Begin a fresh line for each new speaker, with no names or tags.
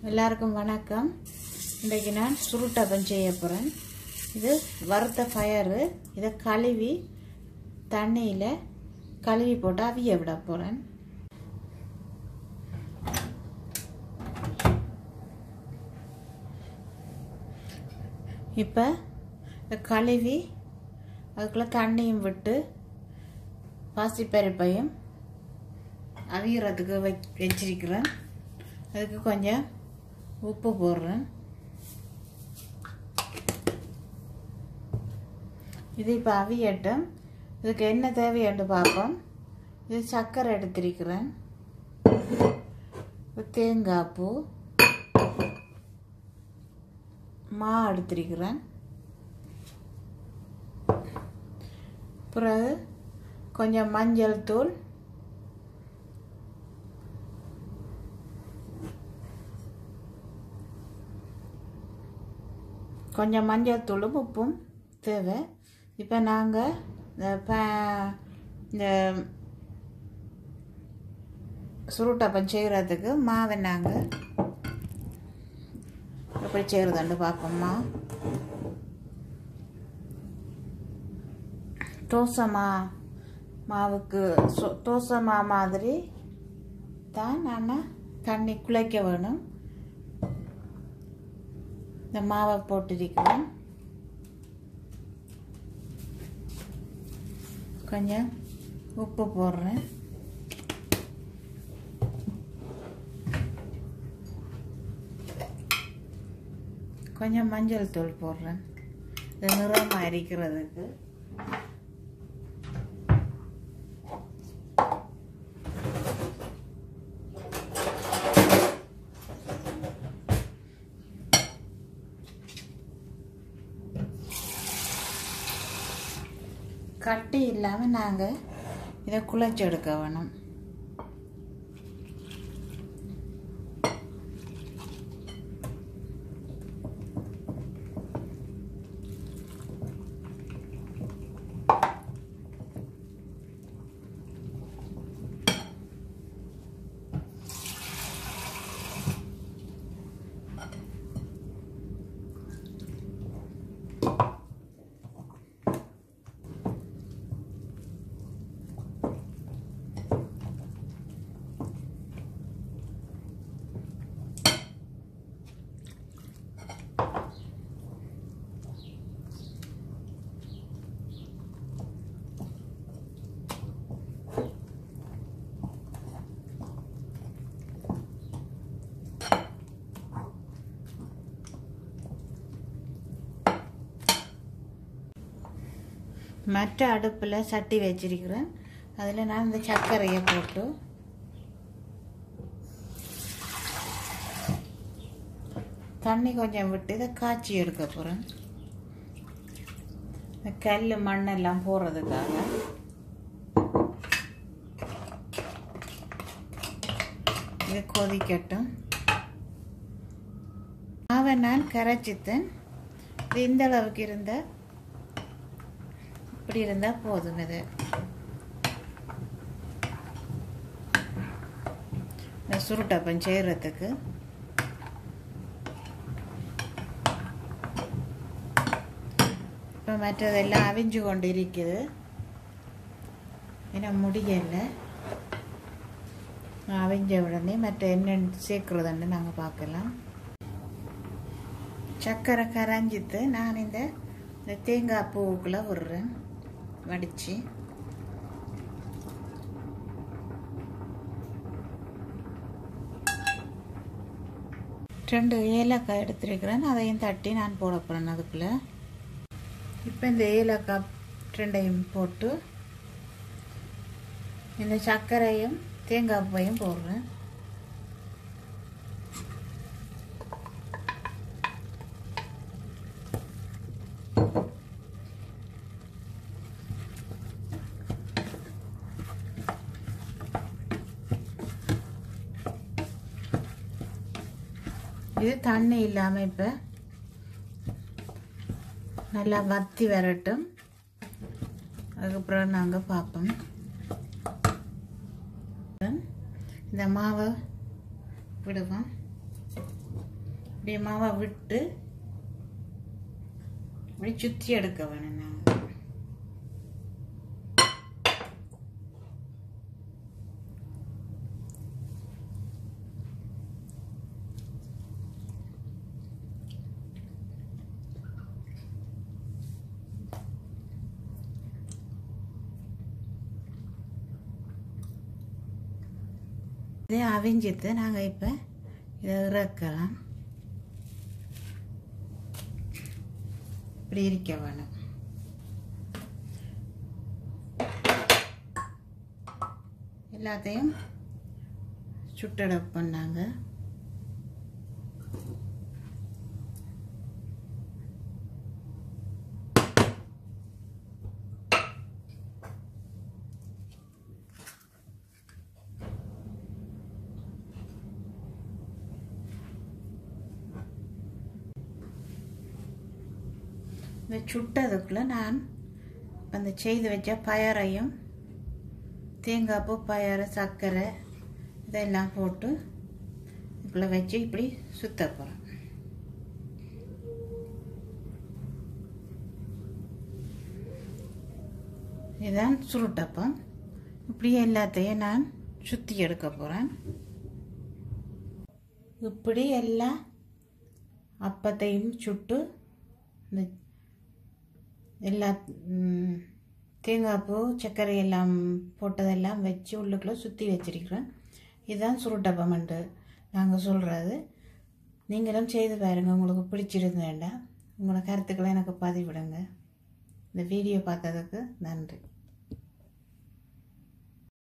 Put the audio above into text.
எல்லாருக்கும் வணக்கம் இன்றைக்கு நான் சுருட்டப்பம் செய்ய போகிறேன் இது வறுத்த ஃபயரு இதை கழுவி தண்ணியில் கழுவி போட்டு அவிய விட போகிறேன் இப்போ இதை கழுவி அதுக்குள்ளே தண்ணியும் விட்டு பாசிப்பருப்பையும் அவியறதுக்கு வை வச்சிருக்கிறேன் அதுக்கு கொஞ்சம் உப்பு போடுறேன் இது இப்போ அவியட்டும் இதுக்கு என்ன தேவையாண்டு பார்ப்போம் இது சர்க்கரை எடுத்திருக்கிறேன் தேங்காய் பூ மா எடுத்திருக்கிறேன் பிறகு கொஞ்சம் மஞ்சள் தூள் கொஞ்சம் மஞ்சள் தூளும் உப்பும் தேவை இப்போ நாங்கள் இந்த ப இந்த சுருட்டப்பம் செய்கிறதுக்கு மாவை நாங்கள் எப்படி செய்கிறதுன்னு பார்ப்போம்மா தோசை மா மாவுக்கு சொ- தோசை மா மாதிரி தான் நான் தண்ணி குழைக்க வேணும் இந்த மாவை போட்டிருக்கிறேன் கொஞ்சம் உப்பு போடுறேன் கொஞ்சம் மஞ்சள் தூள் போடுறேன் இது நிறமாக இருக்கிறதுக்கு கட்டி இல்லாமல் நாங்கள் இதை குழச்சி எடுக்க வேணும் மற்ற அடுப்பில் சட்டி வச்சிருக்கிறேன் அதில் நான் இந்த சர்க்கரையை போட்டு தண்ணி கொஞ்சம் விட்டு இதை காய்ச்சி எடுக்க போகிறேன் இந்த கல் மண்ணெல்லாம் போடுறதுக்காக இது கொதிக்கட்டும் மாவை நான் கரைச்சித்தேன் இது இந்த அளவுக்கு இருந்த இப்படி இருந்தால் போதும் இது இந்த சுருட்டப்பம் செய்கிறதுக்கு இப்போ மற்றதெல்லாம் அவிஞ்சு கொண்டு இருக்குது ஏன்னா முடியலை அவிஞ்ச உடனே மற்ற என்ன சேர்க்குறதுன்னு நாங்கள் பார்க்கலாம் சர்க்கரை கரைஞ்சித்து நான் இந்த இந்த தேங்காய் பூவுக்குள்ளே விடுறேன் வடித்து ரெண்டு ஏலக்காய் எடுத்துருக்கிறேன் அதையும் தட்டி நான் போட போகிறேன் அதுக்குள்ளே இப்போ இந்த ஏலக்காய் ரெண்டையும் போட்டு இந்த சர்க்கரையும் தேங்காய் பூவையும் போடுறேன் இது தண்ணி இல்லாமல் இப்போ நல்லா வத்தி வரட்டும் அதுக்கப்புறம் நாங்கள் பார்ப்போம் இந்த மாவை விடுவோம் இப்படி மாவை விட்டு இப்படி சுற்றி எடுக்க வேணும் நாங்கள் இதே அவிஞ்சித்து நாங்கள் இப்போ இதை இறக்கலாம் இப்படி இருக்க வேணும் எல்லாத்தையும் சுட்டட பண்ணாங்க இந்த சுட்டதுக்குள்ளே நான் அந்த செய்து வச்ச பயறையும் தேங்காய் பூ பயறு சர்க்கரை இதெல்லாம் போட்டு இதுக்குள்ளே வச்சு இப்படி சுத்த போகிறேன் இதுதான் சுருட்டப்பம் இப்படி எல்லாத்தையும் நான் சுற்றி எடுக்க போகிறேன் இப்படி எல்லா அப்பத்தையும் சுட்டு இந்த எல்லா ம், தேங்காய் பூ சர்க்கரை எல்லாம் போட்டதெல்லாம் வச்சு உள்ளுக்குள்ளே சுற்றி வச்சிருக்கிறேன் இதுதான் சுருட்டப்பமண்டு நாங்கள் சொல்கிறது நீங்களும் செய்து பாருங்கள் உங்களுக்கு பிடிச்சிருந்தேன்டா உங்களோட கருத்துக்களை எனக்கு பதிவிடுங்க இந்த வீடியோ பார்த்ததுக்கு நன்றி